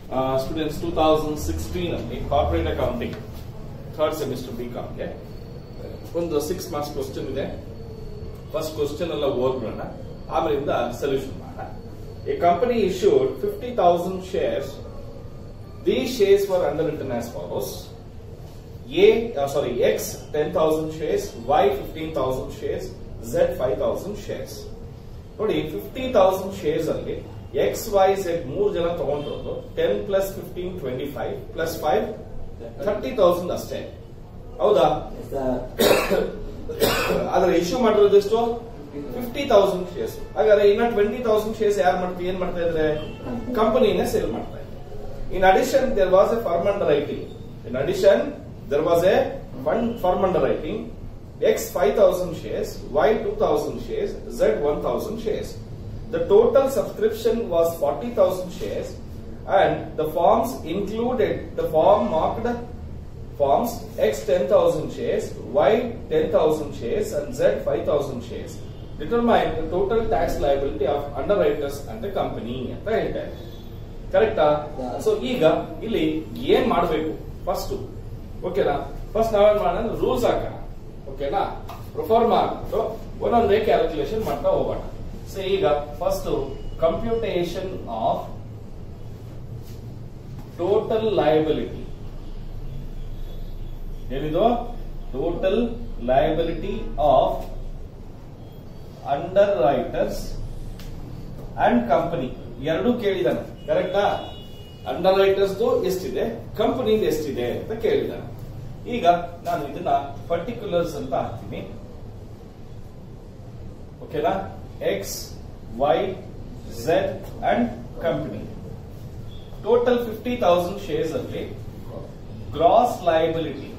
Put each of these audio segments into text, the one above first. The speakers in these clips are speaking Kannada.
ಸ್ಟೂಡೆಂಟ್ಸ್ ಟೂ ತೌಸಂಡ್ ಸಿಕ್ಸ್ಟೀನ್ ಅಲ್ಲಿ corporate accounting third semester B ಕಾಮ್ಗೆ ಒಂದು ಸಿಕ್ಸ್ ಮಾರ್ಕ್ಸ್ ಕ್ವಶನ್ ಇದೆ ಫಸ್ಟ್ ಕ್ವಶನ್ ಎಲ್ಲ ಓದ್ಬಿಡೋಣ ಆಮೇಲಿಂದ ಸೊಲ್ಯೂಷನ್ ಮಾಡೋಣ A company issued fifty thousand shares these shares were underwritten as follows A, uh, sorry, X 10,000 shares, Y 15,000 shares, Z 5,000 shares. ನೋಡಿ ಫಿಫ್ಟಿ ತೌಸಂಡ್ ಶೇರ್ಸ್ ಅಲ್ಲಿ ಎಕ್ಸ್ ವೈ ಝೆಡ್ ಮೂರ್ ಜನ ತಗೊಂಡಿರೋದು ten plus fifteen twenty five plus five thirty thousand ಅಷ್ಟೇ ಹೌದಾ ಆದ್ರೆ ಇಶ್ಯೂ ಮಾಡಿರೋದು ಎಷ್ಟು ಫಿಫ್ಟಿ ತೌಸಂಡ್ ಶೇರ್ಸ್ ಹಾಗಾದ್ರೆ ಇನ್ನ ಟ್ವೆಂಟಿ ತೌಸಂಡ್ ಶೇರ್ಸ್ ಯಾರು ಮಾಡ್ತೀವಿ ಏನ್ ಮಾಡ್ತಾ ಇದ್ರೆ ಕಂಪನಿನೇ ಸೇಲ್ ಮಾಡ್ತಾ ಇದ್ದಾರೆ in addition there was a firm underwriting in addition there was a fund firm underwriting X 5000 shares, Y 2000 shares, Z 1000 shares. The total subscription was 40,000 shares and the forms included the form marked forms X 10,000 shares, Y 10,000 shares and Z 5,000 shares. Determine the total tax liability of underwriters and the company ಅಂತ ಹೇಳ್ತಾರೆ ಕರೆಕ್ಟಾ ಸೊ ಈಗ ಇಲ್ಲಿ ಏನ್ ಮಾಡಬೇಕು ಫಸ್ಟ್ ಓಕೆನಾ ಫಸ್ಟ್ ನಾವೇನ್ ಮಾಡೋಣ ರೂಲ್ಸ್ ಹಾಕೋಣ ಓಕೆನಾ ಪ್ರೊಫಾರ್ಮ್ ಆಗ್ಬಿಟ್ಟು ಒಂದೊಂದೇ ಕ್ಯಾಲ್ಕುಲೇಷನ್ ಮಾಡ್ತಾ ಹೋಗೋಣ ಸೊ ಈಗ first computation of total liability ಏನಿದು total liability of underwriters and company ಎರಡೂ ಕೇಳಿದಾನೆ ಕರೆಕ್ಟಾ ಅಂಡರ್ ರೈಟರ್ಸ್ ಎಷ್ಟಿದೆ ಕಂಪನಿ ಎಷ್ಟಿದೆ ಅಂತ ಕೇಳಿದಾನೆ ಈಗ ನಾನು ಇದನ್ನ ಪರ್ಟಿಕ್ಯುಲರ್ಸ್ ಅಂತ ಹಾಕ್ತೀನಿ ಓಕೆನಾ X Y Z and company total fifty thousand shares ಅಲ್ಲಿ gross liability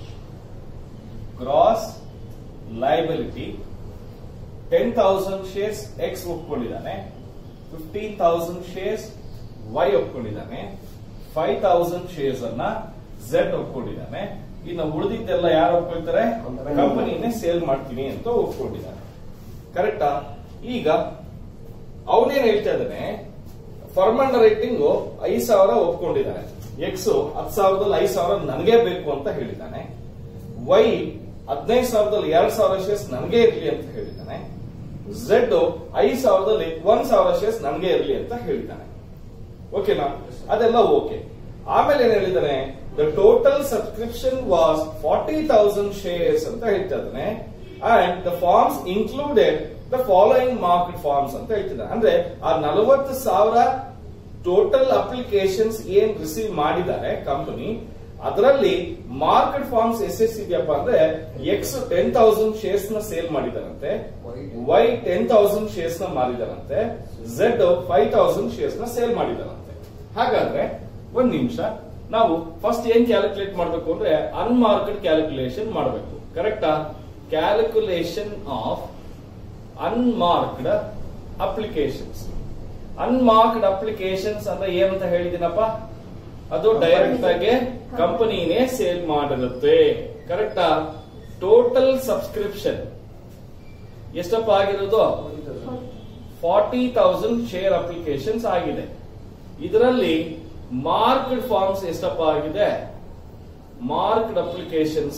gross liability ten thousand shares X ಒಪ್ಕೊಂಡಿದ್ದಾನೆ ಫಿಫ್ಟೀನ್ ತೌಸಂಡ್ ಶೇರ್ಸ್ ವೈ ಒಪ್ಕೊಂಡಿದ್ದಾನೆ ಫೈವ್ ತೌಸಂಡ್ ಶೇರ್ಸ್ ಅನ್ನ ಝೆಡ್ ಒಪ್ಕೊಂಡಿದ್ದಾನೆ ಇನ್ನು ಉಳಿದಿದ್ದೆಲ್ಲ ಯಾರು ಒಪ್ಕೊಳ್ತಾರೆ ಕಂಪನಿನೇ ಸೇಲ್ ಮಾಡ್ತೀನಿ ಅಂತ ಒಪ್ಕೊಂಡಿದ್ದಾನೆ ಕರೆಕ್ಟಾ ಈಗ ಅವನೇನ್ ಹೇಳ್ತಾ ಇದ್ದಾನೆ ಫರ್ಮ್ ಅಂಡರ್ ರೈಟಿಂಗ್ ಐದ್ ಸಾವಿರ ಒಪ್ಕೊಂಡಿದ್ದಾನೆ ಎಕ್ಸ್ ಹತ್ ಸಾವಿರದಲ್ಲಿ ಐದ್ ಸಾವಿರ ನನಗೆ ಬೇಕು ಅಂತ ಹೇಳಿದ್ದಾನೆ ವೈ ಹದಿನೈದು ಸಾವಿರದಲ್ಲಿ ಎರಡ್ ಸಾವಿರ ಶೇರ್ಸ್ ನನಗೆ ಇರ್ಲಿ ಅಂತ ಹೇಳಿದ್ದಾನೆ ಝೆಡ್ ಐದ್ ಸಾವಿರದಲ್ಲಿ ಒಂದ್ ಸಾವಿರ ಶೇರ್ಸ್ ನನಗೆ ಇರ್ಲಿ ಅಂತ ಹೇಳಿದ್ದಾನೆ ಓಕೆನಾ ಅದೆಲ್ಲ ಓಕೆ ಆಮೇಲೆ ಏನ್ ಹೇಳಿದಾನೆ the total subscription was forty thousand shares ಅಂತ ಹೇಳ್ತಾ ಇದ್ದಾನೆ and the forms included the following market forms ಅಂತ ಹೇಳ್ತಿದ್ದಾನೆ ಅಂದ್ರೆ ಆ ನಲವತ್ತು ಸಾವಿರ ಟೋಟಲ್ ಅಪ್ಲಿಕೇಶನ್ಸ್ ಏನ್ ರಿಸೀವ್ ಮಾಡಿದ್ದಾರೆ ಕಂಪನಿ ಅದರಲ್ಲಿ ಮಾರ್ಕೆಟ್ ಫಾರ್ಮ್ಸ್ ಎಷ್ಟೆಷ್ಟಿದೆಯಪ್ಪ ಅಂದ್ರೆ ಎಕ್ಸ್ ಟೆನ್ ತೌಸಂಡ್ ಶೇರ್ಸ್ ನ ಸೇಲ್ ಮಾಡಿದಾರಂತೆ ವೈ ಟೆನ್ ತೌಸಂಡ್ ಶೇರ್ಸ್ ನ ಮಾರಿದಾರಂತೆ ಝೆಡ್ ಫೈವ್ ತೌಸಂಡ್ ಶೇರ್ಸ್ ನ ಸೇಲ್ ಮಾಡಿದಾರಂತೆ ಹಾಗಾದ್ರೆ ಒಂದ್ ನಿಮಿಷ ನಾವು ಫಸ್ಟ್ ಏನ್ ಕ್ಯಾಲ್ಕುಲೇಟ್ ಮಾಡಬೇಕು ಅಂದ್ರೆ ಅನ್ಮಾರ್ಕೆಡ್ ಕ್ಯಾಲ್ಕುಲೇಷನ್ ಮಾಡಬೇಕು ಕರೆಕ್ಟಾ calculation of unmarked applications unmarked applications ಅಂದ್ರೆ ಏನಂತ ಹೇಳಿದಿನಪ್ಪ ಅದು ಡೈರೆಕ್ಟ್ ಆಗಿ ಕಂಪನಿನೇ ಸೇಲ್ ಮಾಡಿರುತ್ತೆ ಕರೆಕ್ಟಾ ಟೋಟಲ್ ಸಬ್ಸ್ಕ್ರಿಪ್ಷನ್ ಎಷ್ಟಪ್ಪ ಆಗಿರೋದು ಫಾರ್ಟಿ ತೌಸಂಡ್ ಶೇರ್ ಅಪ್ಲಿಕೇಶನ್ಸ್ ಆಗಿದೆ ಇದರಲ್ಲಿ ಮಾರ್ಕ್ಡ್ ಫಾರ್ಮ್ಸ್ ಎಷ್ಟಪ್ಪ ಆಗಿದೆ marked applications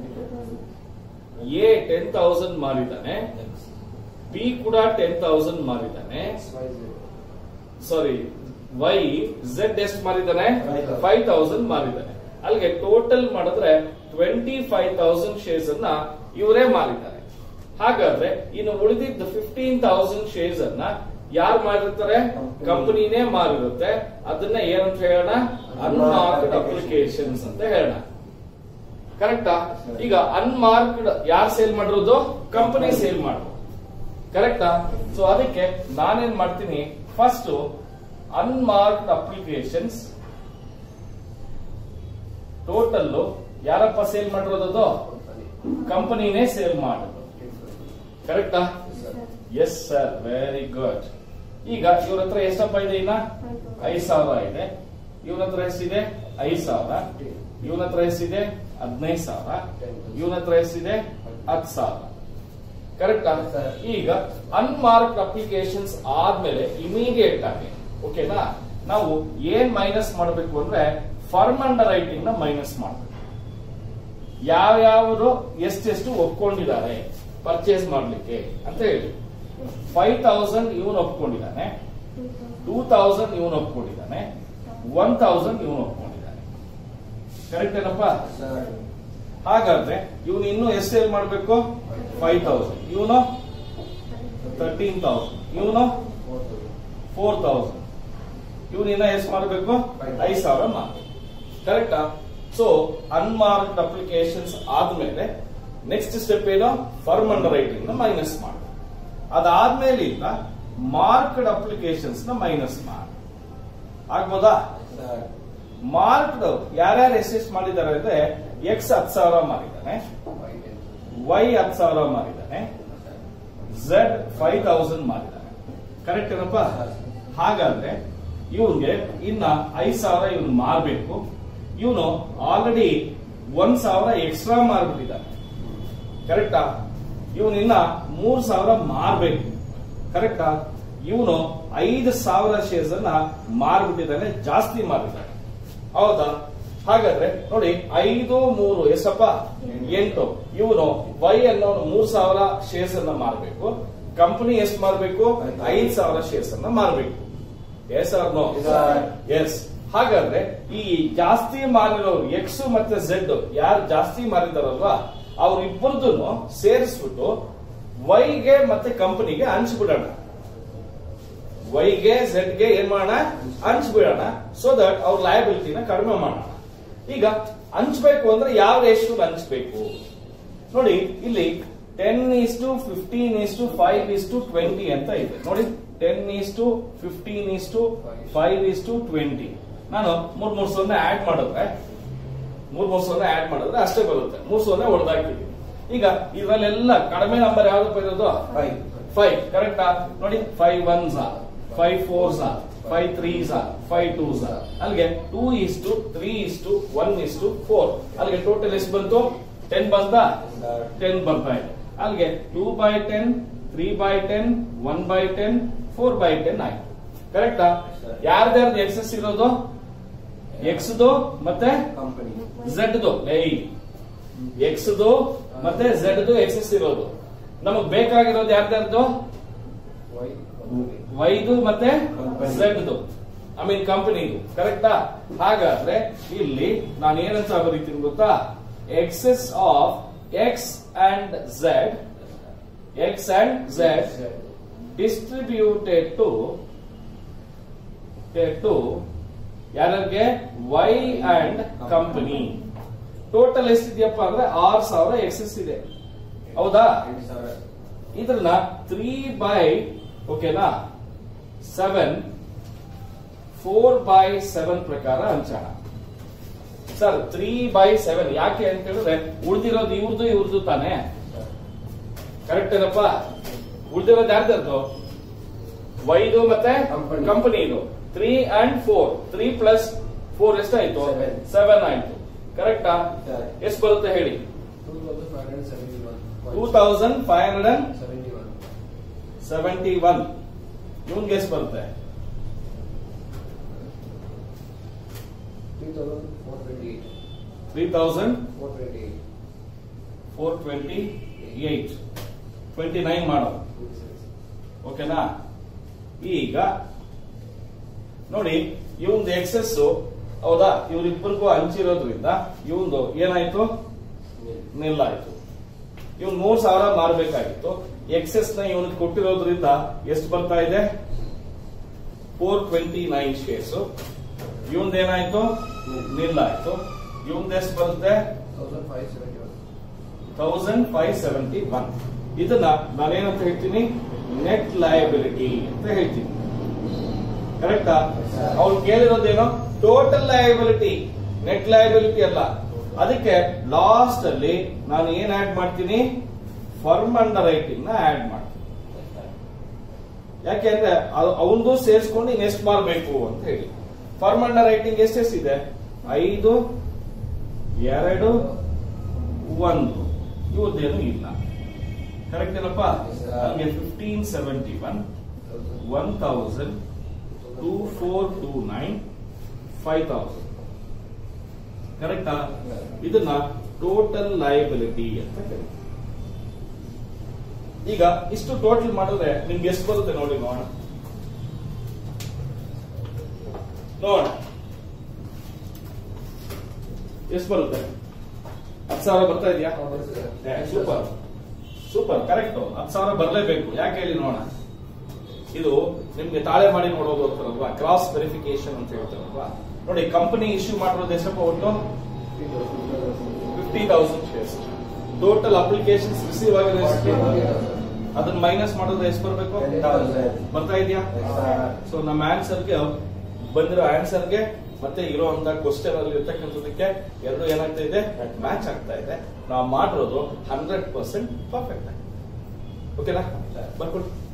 A ten thousand ಮಾರಿದ್ದಾನೆ ಬಿ ಕೂಡ ಟೆನ್ ತೌಸಂಡ್ ಮಾರಿದ್ದಾನೆ ಸಾರಿ ವೈ ಝೆಡ್ ಎಷ್ಟು ಮಾರಿದ್ದಾನೆ ಫೈವ್ ತೌಸಂಡ್ ಮಾರಿದ್ದಾನೆ ಅಲ್ಲಿಗೆ ಟೋಟಲ್ ಮಾಡಿದ್ರೆ ಟ್ವೆಂಟಿ ಫೈವ್ ತೌಸಂಡ್ ಶೇರ್ಸ್ ಅನ್ನ ಇವರೇ ಮಾರಿದ್ದಾರೆ ಹಾಗಾದ್ರೆ ಇನ್ನು ಉಳಿದಿದ್ದ ಫಿಫ್ಟೀನ್ ತೌಸಂಡ್ ಶೇರ್ಸ್ ಅನ್ನ ಯಾರು ಮಾಡಿರ್ತಾರೆ ಕಂಪನಿನೇ ಮಾರಿರುತ್ತೆ ಅದನ್ನ ಏನಂತ ಹೇಳೋಣ ಅನ್ಮಾರ್ಕ್ಡ್ ಅಪ್ಲಿಕೇಶನ್ಸ್ ಅಂತ ಹೇಳೋಣ ಕರೆಕ್ಟಾ ಈಗ ಅನ್ಮಾರ್ಕ್ಡ್ ಯಾರು ಸೇಲ್ ಮಾಡಿರೋದು ಕಂಪನಿ ಸೇಲ್ ಮಾಡೋದು ಕರೆಕ್ಟಾ ಸೊ ಅದಕ್ಕೆ ನಾನೇನ್ ಮಾಡ್ತೀನಿ ಫಸ್ಟ್ ಅನ್ಮಾರ್ಕ್ಡ್ ಅಪ್ಲಿಕೇಶನ್ಸ್ ಟೋಟಲ್ ಯಾರಪ್ಪ ಸೇಲ್ ಮಾಡಿರೋದು ಕಂಪನಿನೇ ಸೇಲ್ ಮಾಡೋದು ಕರೆಕ್ಟಾ ಎಸ್ ಸರ್ ವೆರಿ ಗುಡ್ ಈಗ ಇವ್ರ ಹತ್ರ ಎಷ್ಟಪ್ಪ ಇದೆ ಇನ್ನ ಐದ್ ಸಾವಿರ ಇದೆ ಇವನ ಹತ್ರ ಎಷ್ಟಿದೆ ಐದ್ ಸಾವಿರ ಇವನ ಹತ್ರ ಎಷ್ಟಿದೆ ಹದಿನೈದು ಸಾವಿರ ಇವನ ಹತ್ರ ಎಷ್ಟಿದೆ ಹತ್ತು ಸಾವಿರ ಕರೆಕ್ಟಾ ಈಗ ಅನ್ಮಾರ್ಕ್ಡ್ ಅಪ್ಲಿಕೇಶನ್ಸ್ ಆದ್ಮೇಲೆ ಇಮಿಡಿಯೇಟ್ ಆಗಿ ಓಕೆನಾ ನಾವು ಏನ್ ಮೈನಸ್ ಮಾಡಬೇಕು ಅಂದ್ರೆ ಫರ್ಮ್ ಅಂಡರ್ ರೈಟಿಂಗ್ ನ ಮೈನಸ್ ಮಾಡಬೇಕು ಯಾವ್ಯಾವರು ಎಷ್ಟೆಷ್ಟು ಒಪ್ಕೊಂಡಿದ್ದಾರೆ ಪರ್ಚೇಸ್ ಮಾಡ್ಲಿಕ್ಕೆ ಅಂತ ಹೇಳಿ ಫೈವ್ ತೌಸಂಡ್ ಇವನು ಒಪ್ಕೊಂಡಿದ್ದಾನೆ ಟೂ ತೌಸಂಡ್ ಇವನು ಒಪ್ಕೊಂಡಿದ್ದಾನೆ ಒನ್ ತೌಸಂಡ್ ಇವನು ಒಪ್ಕೊಂಡಿದ್ದಾನೆ ಕರೆಕ್ಟ್ ಏನಪ್ಪಾ ಹಾಗಾದ್ರೆ ಇವನು ಇನ್ನು ಎಷ್ಟು ಸೇಲ್ ಮಾಡಬೇಕು ಫೈವ್ ತೌಸಂಡ್ ಇವನು ತರ್ಟೀನ್ ತೌಸಂಡ್ ಇವನು ಫೋರ್ ತೌಸಂಡ್ ಇವನು ಇನ್ನ ಎಷ್ಟು ಮಾಡಬೇಕು ಐದು ಸಾವಿರ ಮಾಡಬೇಕು ಕರೆಕ್ಟಾ ಸೊ ಅನ್ಮಾರ್ಕ್ಡ್ ಅಪ್ಲಿಕೇಶನ್ಸ್ ಆದ್ಮೇಲೆ ನೆಕ್ಸ್ಟ್ ಸ್ಟೆಪ್ ಏನು ಫರ್ಮ್ ಅಂಡರ್ ರೈಟಿಂಗ್ ನ ಮೈನಸ್ ಮಾಡಿ ಅದಾದ್ಮೇಲೆ ಈಗ ಮಾರ್ಕ್ಡ್ ಅಪ್ಲಿಕೇಶನ್ಸ್ ನ ಮೈನಸ್ ಮಾಡಿ ಆಗ್ಬೋದಾ ಮಾರ್ಕ್ಡ್ ಯಾರ್ಯಾರು ಎಷ್ಟೆಷ್ಟು ಮಾಡಿದ್ದಾರೆ ಅಂದ್ರೆ ಎಕ್ಸ್ ಹತ್ತು ಸಾವಿರ ಮಾಡಿದ್ದಾನೆ ವೈ ಹತ್ತು ಸಾವಿರ ಮಾಡಿದ್ದಾನೆ ಝೆಡ್ ಫೈವ್ ತೌಸಂಡ್ ಮಾಡಿದ್ದಾನೆ ಕರೆಕ್ಟ್ ಏನಪ್ಪ ಹಾಗಾದ್ರೆ ಇವನ್ಗೆ ಇನ್ನ ಐದ್ ಸಾವಿರ ಇವನು ಮಾರ್ಬೇಕು ಇವನು ಆಲ್ರೆಡಿ ಒಂದ್ ಸಾವಿರ ಎಕ್ಸ್ಟ್ರಾ ಮಾರ್ಬಿಟ್ಟಿದ್ದಾನೆ ಕರೆಕ್ಟಾ ಇವನು ಇನ್ನ ಮೂರ್ ಸಾವಿರ ಮಾರ್ಬೇಕು ಕರೆಕ್ಟಾ ಇವನು ಐದು ಸಾವಿರ ಶೇರ್ಸ್ ಅನ್ನ ಮಾರ್ಬಿಟ್ಟಿದ್ದಾನೆ ಜಾಸ್ತಿ ಮಾರಿದ್ದಾನೆ ಹೌದಾ ಹಾಗಾದ್ರೆ ನೋಡಿ ಐದು ಮೂರು ಎಷ್ಟಪ್ಪ ಎಂಟು ಇವನು ವೈ ಅನ್ನೋ ಮೂರ್ ಸಾವಿರ ಶೇರ್ಸ್ ಅನ್ನ ಮಾರ್ಬೇಕು ಕಂಪನಿ ಎಷ್ಟು ಮಾರ್ಬೇಕು ಐದ್ ಸಾವಿರ ಶೇರ್ಸ್ ಅನ್ನ ಮಾರ್ಬೇಕು ಎಸ್ ಆರ್ ನೋ ಎಸ್ ಹಾಗಾದ್ರೆ ಈ ಜಾಸ್ತಿ ಮಾರಿರೋರು ಎಕ್ಸ್ ಮತ್ತೆ ಝೆಡ್ ಯಾರು ಜಾಸ್ತಿ ಮಾರಿದಾರಲ್ವಾ ಅವ್ರಿಬ್ಬರದು ಸೇರಿಸ್ಬಿಟ್ಟು ವೈಗೆ ಮತ್ತೆ ಕಂಪನಿಗೆ ಹಂಚ್ಬಿಡೋಣ ವೈಗೆ ಝೆಡ್ಗೆ ಏನ್ ಮಾಡೋಣ ಹಂಚ್ಬಿಡೋಣ ಸೊ ದಟ್ ಅವ್ರ ಲಯಬಿಲಿಟಿನ ಕಡಿಮೆ ಮಾಡೋಣ ಈಗ ಹಂಚ್ಬೇಕು ಅಂದ್ರೆ ಯಾವ ರೇಷು ಹಂಚ್ಬೇಕು ನೋಡಿ ಇಲ್ಲಿ ten is to fifteen is to five is to twenty ಅಂತ ಇದೆ ನೋಡಿ ten is to fifteen is to five is to twenty ನಾನು ಮೂರ್ ಮೂರ್ ಸೊನ್ನೆ ಆಡ್ ಮಾಡಿದ್ರೆ ಮೂರ್ ಮೂರ್ ಸೊನ್ನೆ ಆಡ್ ಮಾಡಿದ್ರೆ ಅಷ್ಟೇ ಬರುತ್ತೆ ಮೂರ್ ಸೊನ್ನೆ ಹೊಡೆದಾಕ್ತಿವಿ ಈಗ ಇದರಲ್ಲೆಲ್ಲ ಕಡಿಮೆ ನಂಬರ್ ಯಾವ್ದಪ್ಪ ಇರೋದು ಫೈವ್ ಕರೆಕ್ಟಾ ನೋಡಿ five one five four five three five two ಅಲ್ಲಿಗೆ two is to three is to one is to four ಅಲ್ಲಿಗೆ ಟೋಟಲ್ ಎಷ್ಟು ಬಂತು ಟೆನ್ ಬಂತ ಟೆನ್ ಬರ್ತಾ ಇದೆ ಅಲ್ಲಿಗೆ two by ten three by ten one by ten four by ten ಆಯ್ತು ಕರೆಕ್ಟಾ ಯಾರ್ದ್ಯಾರ್ದು ಎಕ್ಸಸ್ ಇರೋದು ಎಕ್ಸ್ದು ಮತ್ತೆ ಝೆಡ್ದು ಎಕ್ಸ್ದು ಮತ್ತೆ ಝೆಡ್ದು ಎಕ್ಸಸ್ ಇರೋದು ನಮಗ್ ಬೇಕಾಗಿರೋದು ಯಾರ್ದ್ಯಾರ್ದು ವೈದು ಮತ್ತೆ Company. ಝೆಡ್ದು ಐ ಮೀನ್ ಕಂಪನಿದು ಕರೆಕ್ಟಾ ಹಾಗಾದ್ರೆ ಇಲ್ಲಿ ನಾನು ಏನಂತ ಬರೀತೀನಿ ಗೊತ್ತಾ excess of X and Z X and Z distributed to to ಯಾರಿಗೆ ವೈ ಅಂಡ್ ಕಂಪನಿ ಟೋಟಲ್ ಎಷ್ಟಿದೆಯಪ್ಪ ಅಂದ್ರೆ ಆರ್ ಸಾವಿರ ಎಕ್ಸೆಸ್ ಇದೆ ಹೌದಾ ಇದ್ರನ್ನ ತ್ರೀ ಬೈ ಓಕೆನಾ ಸೆವೆನ್ ಫೋರ್ ಬೈ ಸೆವೆನ್ ಪ್ರಕಾರ ಹಂಚೋಣ ಸರ್ ತ್ರೀ ಬೈ ಸೆವೆನ್ ಯಾಕೆ ಅಂತ ಹೇಳಿದ್ರೆ ಉಳಿದಿರೋದು ಇವ್ರದ್ದು ಇವ್ರದ್ದು ತಾನೇ ಕರೆಕ್ಟ್ ಏನಪ್ಪ ಉಳಿದಿರೋದು ಯಾರ್ದು ವೈದು ಮತ್ತೆ Company. ಕಂಪನಿದು three and four three plus four ಎಷ್ಟಾಯ್ತು Seven. ಸೆವೆನ್ ಆಯ್ತು ಕರೆಕ್ಟಾ Sir. ಎಷ್ಟು ಬರುತ್ತೆ ಹೇಳಿ two thousand five hundred and seventy one ಇವನ್ಗೆ ಎಷ್ಟು ಬರುತ್ತೆ three thousand four twenty eight twenty nine ಮಾಡೋದು ಓಕೆನಾ ಈಗ ನೋಡಿ ಇವಂದು ಎಕ್ಸೆಸ್ ಹೌದಾ ಇವ್ರಿಬ್ಬರಿಗೂ ಹಂಚಿರೋದ್ರಿಂದ ಇವಂದು ಏನಾಯ್ತು ನಿಲ್ಲಾಯ್ತು ಇವ್ನು ಮೂರ್ ಸಾವಿರ ಮಾರ್ಬೇಕಾಗಿತ್ತು ಎಕ್ಸೆಸ್ ನ ಇವನಿಗೆ ಕೊಟ್ಟಿರೋದ್ರಿಂದ ಎಷ್ಟು ಬರ್ತಾ ಇದೆ ಫೋರ್ ಟ್ವೆಂಟಿ ನೈನ್ ಶೇರ್ಸ್ ಇವಂದ್ ಏನಾಯ್ತು ನಿಲ್ಲಾಯ್ತು ಇವಂದ್ ಎಷ್ಟು ಬರುತ್ತೆ ತೌಸಂಡ್ ಫೈವ್ ಸೆವೆಂಟಿ ಒನ್ ಇದನ್ನ ನಾನೇನಂತ ಹೇಳ್ತೀನಿ ನೆಟ್ ಲಯಬಿಲಿಟಿ ಅಂತ ಹೇಳ್ತೀನಿ ಕರೆಕ್ಟಾ ಅವ್ರು ಕೇಳಿರೋದೇನು ಟೋಟಲ್ ಲಯಬಿಲಿಟಿ ನೆಟ್ ಲಯಬಿಲಿಟಿ ಅಲ್ಲ ಅದಕ್ಕೆ ಲಾಸ್ಟ್ ಅಲ್ಲಿ ನಾನು ಏನ್ ಆಡ್ ಮಾಡ್ತೀನಿ ಫರ್ಮ್ ಅಂಡರ್ ರೈಟಿಂಗ್ ನ ಆಡ್ ಮಾಡ್ತೀನಿ ಯಾಕೆಂದ್ರೆ ಅವನದು ಸೇರಿಸ್ಕೊಂಡು ಇನ್ ಎಷ್ಟು ಮಾರ್ಬೇಕು ಅಂತ ಹೇಳಿ ಫರ್ಮ್ ಅಂಡರ್ ರೈಟಿಂಗ್ ಎಷ್ಟೆಷ್ಟಿದೆ ಐದು ಎರಡು ಒಂದು ಇವ್ರದ್ದೇನು ಇಲ್ಲ ಕರೆಕ್ಟ್ ಏನಪ್ಪ Yes, sir. ನಮಗೆ fifteen seventy one one thousand two four two nine five thousand ಕರೆಕ್ಟಾ ಇದನ್ನ ಟೋಟಲ್ ಲಯಬಿಲಿಟಿ ಅಂತ ಕರೀತೀವಿ ಈಗ ಇಷ್ಟು ಟೋಟಲ್ ಮಾಡಿದ್ರೆ ನಿಮ್ಗೆ ಎಷ್ಟು ಬರುತ್ತೆ ನೋಡಿ ನೋಡೋಣ ನೋಡೋಣ ಎಷ್ಟು ಬರುತ್ತೆ ಹತ್ತು ಸಾವಿರ ಬರ್ತಾ ಇದೆಯಾ ಸೂಪರ್ ಸೂಪರ್ ಕರೆಕ್ಟ್ ಹತ್ತು ಸಾವಿರ ಬರಲೇಬೇಕು ಯಾಕೆ ಹೇಳಿ ನೋಡೋಣ ಇದು ನಿಮ್ಗೆ ತಾಳೆ ಮಾಡಿ ನೋಡೋದು ಅಂತಾರಲ್ವಾ ಕ್ರಾಸ್ ವೆರಿಫಿಕೇಶನ್ ಅಂತ ಹೇಳ್ತಾರಲ್ವಾ ನೋಡಿ ಕಂಪನಿ ಇಶ್ಯೂ ಮಾಡಿರೋದು ಎಷ್ಟಪ್ಪ ಒಟ್ಟು fifty thousand shares total applications receive ಆಗಿರೋ ಎಷ್ಟು ಅದನ್ನ ಮೈನಸ್ ಮಾಡಿದ್ರೆ ಎಷ್ಟು ಬರಬೇಕು ಬರ್ತಾ ಇದೆಯಾ ಸೊ ನಮ್ಮ ಆನ್ಸರ್ಗೆ ಬಂದಿರೋ ಆನ್ಸರ್ಗೆ ಮತ್ತೆ ಇರುವಂತ ಕ್ವಶನ್ ಅಲ್ಲಿ ಇರ್ತಕ್ಕಂಥದಕ್ಕೆ ಎರಡು ಏನಾಗ್ತಾ ಇದೆ ಮ್ಯಾಚ್ ಆಗ್ತಾ ಇದೆ ನಾವು ಮಾಡಿರೋದು ಹಂಡ್ರೆಡ್ ಪರ್ಸೆಂಟ್ ಪರ್ಫೆಕ್ಟ್ ಓಕೆನಾ ಬರ್ಕೊಡಿ